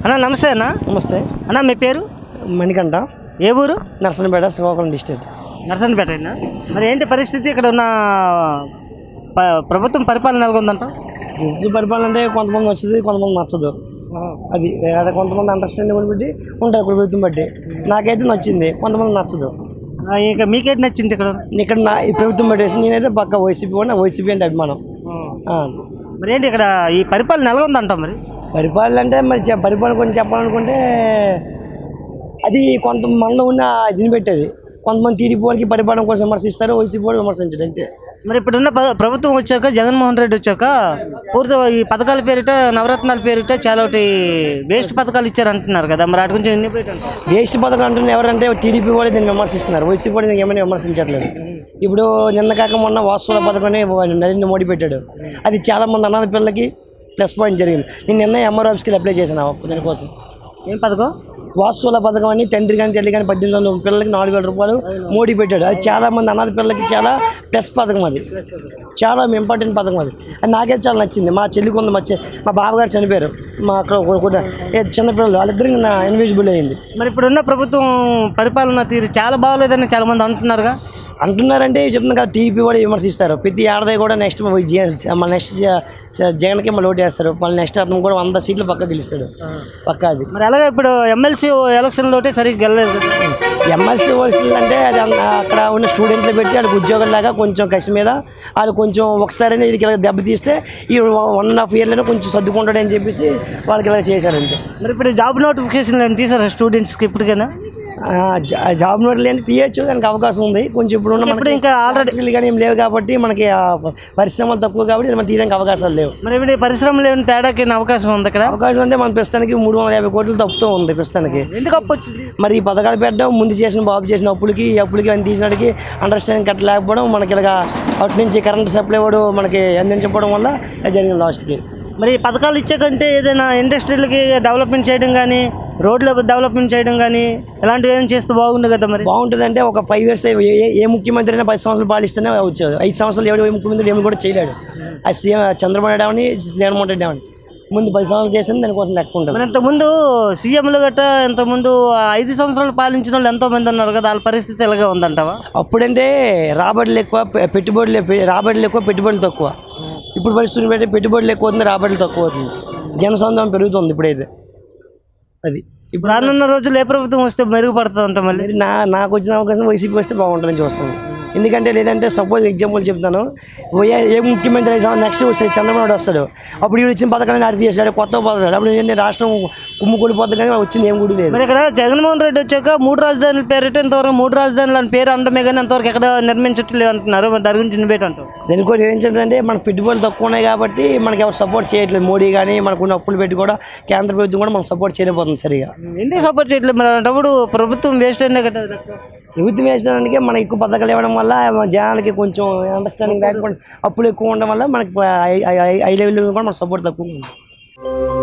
అన్న నమస్తే అన్న నమస్తే అన్న మీ పేరు మణికంఠ ఏ ఊరు నర్సనపేట శ్రీకాకుళం డిస్ట్రిక్ట్ నర్సన్పేట మరి ఏంటి పరిస్థితి ఇక్కడ ఉన్న ప- ప్రభుత్వం పరిపాలన ఎలాగుందంట వృత్తి పరిపాలన అంటే కొంతమంది నచ్చుతుంది కొంతమంది నచ్చదు అది వేరే కొంతమంది అండర్స్టాండింగ్ బట్టి ఉంటాయి ప్రభుత్వం బట్టి నాకైతే నచ్చింది కొంతమంది నచ్చదు ఆ, ఇంకా మీకేంటి నచ్చింది ఇక్కడ ఇక్కడ నా ఈ ప్రభుత్వం బట్టి వేసి నేనైతే పక్క వైసీపీ కూడా వైసీపీ అంటే అభిమానం ఆ. మరి ఏంటి ఇక్కడ ఈ పరిపాలన ఎలాగుందంట మరి పరిపాలన అంటే మరి చె- పరిపాలన కొంచెం చెప్పాలనుకుంటే అది కొంత మనలో ఉన్న దీన్ని పెట్టేది కొంతమంది టీడీపీ వాళ్ళకి పరిపాలన కోసం విమర్శిస్తారు వైసీపీ వాళ్ళు విమర్శించడం అంతే మరి ఇప్పుడున్న ప్ర- ప్రభుత్వం వచ్చాక జగన్మోహన్ రెడ్డి వచ్చాక పూర్తి ఈ పథకాల పేరిట నవరత్నాల పేరిట చాలా ఒకటి వేస్ట్ పథకాలు ఇచ్చారు అంటున్నారు కదా మరి వాటి గురించి ఎన్ని పోయి వేస్ట్ పథకం అంటున్న ఎవరంటే టీడీపీ వాళ్ళు దీన్ని విమర్శిస్తున్నారు వైసీపీ వాళ్ళు దీన్ని ఏమైనా విమర్శించట్లేదు ఇప్పుడు నిన్న కాక మొన్న వాస్తవ పథకం నరేంద్ర మోడీ పెట్టాడు అది చాలా మంది అనాథ పిల్లలకి ప్లస్ పాయింట్ జరిగింది నేను నిన్న ఎంఆర్ ఆఫీస్కి అప్లై చేశాను దానికోసం ఏం పథకం వాస్తువుల పథకం అని తండ్రి కానీ తల్లి కానీ పద్దెనిమిది వందల పిల్లలకి నాలుగు వేల రూపాయలు మోడీ పెట్టాడు అది చాలా మంది అనాథ పిల్లలకి చాలా ప్లస్ పథకం అది చాలా ఇంపార్టెంట్ పథకం అది అది నాకే చాలా నచ్చింది మా చెల్లికి ఉంది మా చె మా బావగారు చనిపోయారు మా అక్కడ ఒక- ఒక- ఏ చిన్నపిల్లలు వాళ్ళిద్దరికి నా ఇన్విజిబుల్ అయింది మరి ఇప్పుడున్న ప్రభుత్వం పరిపాలన తీరు చాలా బాగోలేదని చాలా మంది అంటున్నారుగా అంటున్నారంటే చెప్తున్నా కదా టీడీపీ కూడా విమర్శిస్తారు ప్రతి ఏడాది కూడా నెక్స్ట్ మళ్ళీ నెక్స్ట్ జగన్కి మళ్ళీ ఓటు వేస్తారు మళ్ళీ నెక్స్ట్ అతను కూడా వంద సీట్లు పక్క గెలుస్తాడు పక్క అది మరి అలాగే ఇప్పుడు ఎమ్మెల్సీ ఎలక్షన్లో సరిగ్గా గెలలేదు కదా. ఎంఎస్సీ వర్సిటీలు అంటే అది అన్న- అక్కడ ఉన్న స్టూడెంట్లు పెట్టి వాళ్ళకి ఉద్యోగం లాగా కొంచెం కసి మీద వాళ్ళు కొంచెం ఒకసారి వీళ్ళకి ఇలా దెబ్బతీస్తే ఈ వన్ అండ్ హాఫ్ ఇయర్లోనే కొంచెం సర్దుకుంటాడని చెప్పేసి వాళ్ళకి ఇలా చేశారంటే మరి ఇప్పుడు జాబ్ నోటిఫికేషన్ ఏం తీసారా స్టూడెంట్స్కి ఇప్పటికైనా ఆ, జా- జాబ్ నోట్లు అంటే తీయచ్చు దానికి అవకాశం ఉంది కొంచెం ఇప్పుడు ఉన్న ఇప్పుడు ఇంకా ఆల్రెడీ మనకి కానీ ఏం లేవు కాబట్టి మనకి ఆ పరిశ్రమలు తక్కువ కాబట్టి మనం తీయడానికి అవకాశాలు లేవు మరి ఇప్పుడు ఈ పరిశ్రమలు ఏమైనా తేడాకి అవకాశం ఉంది ఇక్కడ అవకాశం అంటే మన ప్రస్తుతానికి మూడు వందల యాభై కోట్లు తప్పుతూ ఉంది ప్రస్తుతానికి ఎందుకు అప్పు వచ్చింది మరి ఈ పథకాలు పెట్టడం ముందు చేసిన బాబు చేసిన అప్పులకి ఈ అప్పులకి అని తీసినడికి అండర్స్టాండింగ్ కట్ట లేకపోవడం మనకి ఇలాగా అటు నుంచి కరెంట్ సప్లై వాడు మనకి అందించకపోవడం వల్ల అది జరిగింది లాస్ట్కి మరి ఈ పథకాలు ఇచ్చాకంటే ఏదైనా ఇండస్ట్రీలకి డెవలప్మెంట్ చేయడం కానీ రోడ్ల డెవలప్మెంట్ చేయడం కానీ ఇలాంటివి ఏమైనా చేస్తే బాగుండు కదా మరి బాగుంటుందంటే ఒక ఫైవ్ ఇయర్స్ ఏ ముఖ్యమంత్రి అయినా పది సంవత్సరాలు పాలిస్తేనే వచ్చేది ఐదు సంవత్సరాలు ఎవడు ఏ ముఖ్యమంత్రి ఏమి కూడా చేయలేడు అది సీఎం చంద్రబాబు నాయుడు అవని జగన్మోహన్ రెడ్డి అవని ముందు పది సంవత్సరాలు చేసింది దానికోసం లెక్క ఉంటుంది మరి ఇంతకుముందు సీఎంలు గట్ట ఇంతకుముందు ఆ ఐదు సంవత్సరాలు పాలించిన వాళ్ళు ఎంతో మంది ఉన్నారు కదా వాళ్ళ పరిస్థితి ఇలాగే ఉందంటావా అప్పుడంటే రాబడులు ఎక్కువ పె- పెట్టుబడులు ఎ- రాబడులు ఎక్కువ పెట్టుబడులు తక్కువ ఇప్పుడు పరిస్థితులు పెట్టి పెట్టుబడులు ఎక్కువ అవుతుంది రాబడులు తక్కువ అవుతుంది జనసంద్రం పెరుగుతుంది ఇప్పుడైతే అది ఇప్పుడు రానున్న రోజులు ఏ ప్రభుత్వం వస్తే మెరుగుపడుతుంది అంట మళ్ళీ మరి నా నాకు వచ్చిన అవకాశం వైసీపీ వస్తే బాగుంటుందని చూస్తాను ఎందుకంటే లేదంటే సపోజ్ ఎగ్జాంపుల్ చెప్తాను ఏ ఏ ముఖ్యమంత్రి అయితే నెక్స్ట్ వస్తే చంద్రబాబు నాయుడు వస్తాడు అప్పుడు వీడు ఇచ్చిన పథకాలను అడిగి చేశాడు కొత్త పథకాలు అప్పుడు ఏంటంటే రాష్ట్రం కుమ్ము కూలిపోతుంది కానీ వచ్చింది ఏం కూడా లేదు మరి ఇక్కడ జగన్మోహన్ రెడ్డి వచ్చాక మూడు రాజధానుల పేరిట ఇంతవరకు మూడు రాజధానులు అని పేరు అనడమే కానీ ఇంతవరకు ఎక్కడ నిర్మించట్లేదు అంటున్నారు మరి దాని గురించి నువ్వేట అంటావు దానికి కూడా ఏంటంటే మన పెట్టుబడులు తక్కువ ఉన్నాయి కాబట్టి మనకి ఎవరు సపోర్ట్ చేయట్లేదు మోడీ కానీ మనకున్న అప్పులు పెట్టి కూడా కేంద్ర ప్రభుత్వం కూడా మనం సపోర్ట్ చేయలేకపోతుంది సరిగా ఎందుకు సపోర్ట్ చేయట్లేదు మరి అలాంటప్పుడు ప్రభుత్వం వేస్ట్ అయినా కదా యువత వేసడానికి మన ఎక్కువ పథకాలు ఇవ్వడం వల్ల మన జనాలకి కొంచెం అండర్స్టాండింగ్ లేకపోవడం అప్పులు ఎక్కువ ఉండడం వల్ల మనకి హై లెవెల్ కూడా మన సపోర్ట్ తక్కువ ఉంది